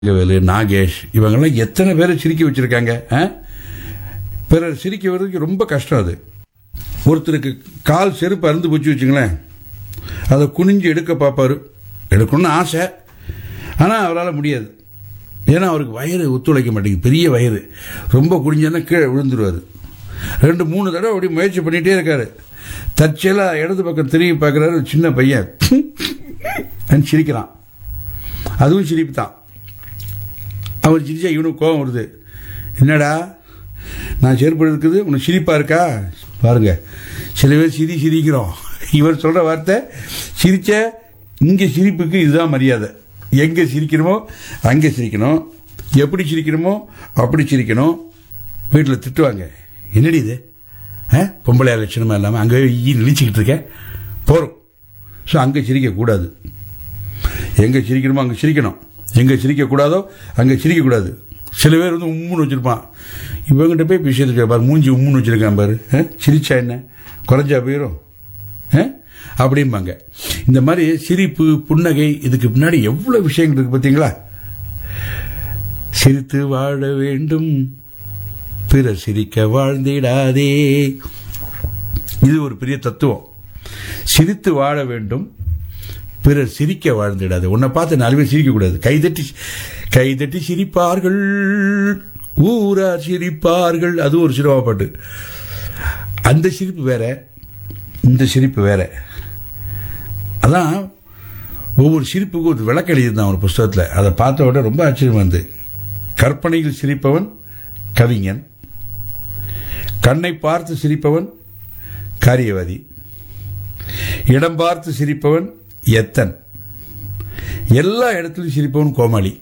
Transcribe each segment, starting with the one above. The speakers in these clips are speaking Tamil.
வேலு நாகேஷ் இவங்கெல்லாம் எத்தனை பேரை சிரிக்க வச்சிருக்காங்க ஆ? பிறர் சிரிக்க வர்றதுக்கு ரொம்ப கஷ்டம் அது ஒருத்தருக்கு கால் செருப்பு அறுந்து போச்சு வச்சுங்களேன் அதை குனிஞ்சு எடுக்க பார்ப்பாரு எடுக்கணும்னு ஆசை ஆனால் அவரால் முடியாது ஏன்னா அவருக்கு வயிறு ஒத்துழைக்க மாட்டேங்குது பெரிய வயிறு ரொம்ப குனிஞ்சோன்னா கீழே விழுந்துருவார் ரெண்டு மூணு தடவை அப்படி முயற்சி பண்ணிகிட்டே இருக்காரு தற்செயலாக இடது பக்கம் திரும்பி பார்க்குறாரு ஒரு சின்ன பையன் அவன் சிரிக்கிறான் அதுவும் சிரிப்பு தான் அவர் சிரிச்சா இவனுக்கு கோபம் வருது என்னடா நான் செருப்பு இருக்குது உனக்கு சிரிப்பா இருக்கா பாருங்க சில பேர் சிரி சிரிக்கிறோம் இவர் சொல்ற வார்த்தை சிரிச்ச இங்க சிரிப்புக்கு இதுதான் மரியாதை எங்க சிரிக்கணுமோ அங்கே சிரிக்கணும் எப்படி சிரிக்கணுமோ அப்படி சிரிக்கணும் வீட்டில் திட்டுவாங்க என்னடி இது ஆ பொம்பளையா லட்சணமா இல்லாமல் அங்கே ஈ நினைச்சிக்கிட்டு இருக்கேன் போகிறோம் ஸோ அங்கே சிரிக்கக்கூடாது எங்கே சிரிக்கணுமோ அங்கே சிரிக்கணும் எங்கே சிரிக்கக்கூடாதோ அங்கே சிரிக்கக்கூடாது சில பேர் வந்து உம்முன்னு வச்சுருப்பான் இவங்கிட்ட போய் விஷயத்தை பாரு மூஞ்சி உம்முன்னு வச்சுருக்கான் பாரு ஆ? சிரிச்சா என்ன குறைஞ்சா போயிடும் ஆ? அப்படிம்பாங்க இந்த மாதிரி சிரிப்பு புன்னகை இதுக்கு பின்னாடி எவ்வளோ விஷயங்கள் இருக்கு பார்த்தீங்களா சிரித்து வாழ வேண்டும் பிறர் சிரிக்க வாழ்ந்திடாதே இது ஒரு பெரிய தத்துவம் சிரித்து வாழ வேண்டும் பிறர் சிரிக்க வாழ்ந்திடாது உன்னை பார்த்து நாலு பேர் சிரிக்கக்கூடாது கைதட்டி கைதட்டி சிரிப்பார்கள் ஊரார் சிரிப்பார்கள் அது ஒரு சினிமா பாட்டு அந்த சிரிப்பு வேற இந்த சிரிப்பு வேற அதான் ஒவ்வொரு சிரிப்புக்கும் ஒரு விளக்கம் எழுதியிருந்தான் ஒரு புஸ்தகத்தில் அதை பார்த்த உடனே ரொம்ப ஆச்சரியமா இருந்து கற்பனையில் சிரிப்பவன் கவிஞன் கண்ணை பார்த்து சிரிப்பவன் காரியவாதி இடம் பார்த்து சிரிப்பவன் எத்தன் எல்லா இடத்திலும் சிரிப்பவன் கோமாளி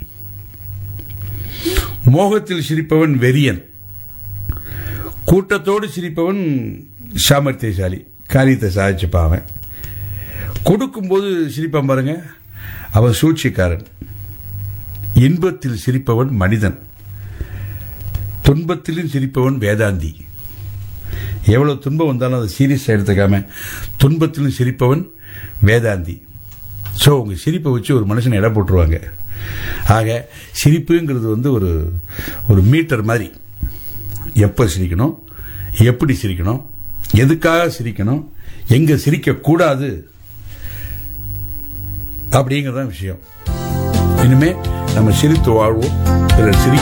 மோகத்தில் சிரிப்பவன் வெறியன் கூட்டத்தோடு சிரிப்பவன் சாமர்த்தியசாலி காரியத்தை சாதிச்சுப்பான் அவன் கொடுக்கும்போது சிரிப்பான் பாருங்க அவன் சூழ்ச்சிக்காரன் இன்பத்தில் சிரிப்பவன் மனிதன் துன்பத்திலும் சிரிப்பவன் வேதாந்தி எவ்வளவு துன்பம் வந்தாலும் அதை சீரியஸாக எடுத்துக்காம துன்பத்திலும் சிரிப்பவன் வேதாந்தி ஸோ உங்க சிரிப்பை வச்சு ஒரு மனுஷனை எடை போட்டுருவாங்க ஆக சிரிப்புங்கிறது வந்து ஒரு ஒரு மீட்டர் மாதிரி எப்போ சிரிக்கணும் எப்படி சிரிக்கணும் எதுக்காக சிரிக்கணும் எங்க சிரிக்கக்கூடாது அப்படிங்கிறது தான் விஷயம் இனிமே நம்ம சிரித்து வாழ்வோம் பிறர் சிரி